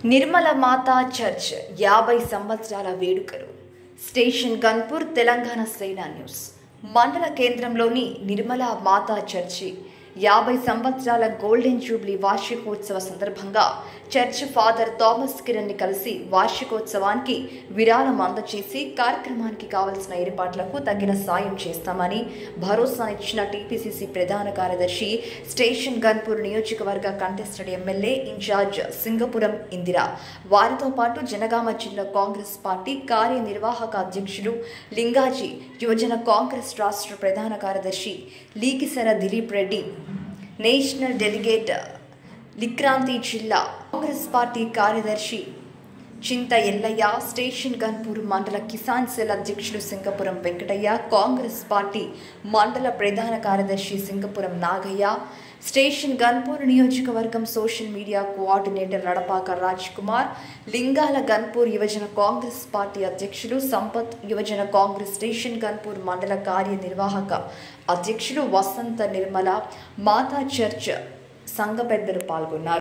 నిర్మల మాతా church యాభై సంవత్సరాల వేడుకలు స్టేషన్ గన్పూర్ తెలంగాణ శ్రేణా న్యూస్ మండల కేంద్రంలోని నిర్మల మాతా చర్చి యాభై సంవత్సరాల గోల్డెన్ జూబ్లీ వార్షికోత్సవ సందర్భంగా చర్చ్ ఫాదర్ థామస్ కిరణ్ని కలిసి వార్షికోత్సవానికి విరాళం అందచేసి కార్యక్రమానికి కావలసిన ఏర్పాట్లకు తగిన సాయం చేస్తామని భరోసానిచ్చిన టీపీసీసీ ప్రధాన కార్యదర్శి స్టేషన్ గన్పూర్ నియోజకవర్గ contested MLA incharge Singapuram Indira వారితో పాటు జనగామ జిల్లా కాంగ్రెస్ పార్టీ కార్యనిర్వాహక అధ్యక్షులు లింగాజీ యువజన కాంగ్రెస్ రాష్ట్ర ప్రధాన కార్యదర్శి లీకిసర దిలీప్ రెడ్డి నేషనల్ డెలిగేట్ లిక్రాంతి జిల్లా కాంగ్రెస్ పార్టీ కార్యదర్శి చింత ఎల్లయ్య స్టేషన్ గన్పూర్ మండల కిసాన్ సెల్ అధ్యక్షులు సింగపురం వెంకటయ్య కాంగ్రెస్ పార్టీ మండల ప్రధాన కార్యదర్శి సింగపురం నాగయ్య స్టేషన్ గన్పూర్ నియోజకవర్గం social media coordinator Radapaka Raj Kumar Lingala Ghanpur యువజన కాంగ్రెస్ పార్టీ అధ్యక్షులు సంపత్ యువజన కాంగ్రెస్ స్టేషన్ గన్పూర్ మండల కార్యనిర్వాహక అధ్యక్షులు వసంత నిర్మల మాతా చర్చ్ సంఘ పెద్దలు పాల్గొన్నారు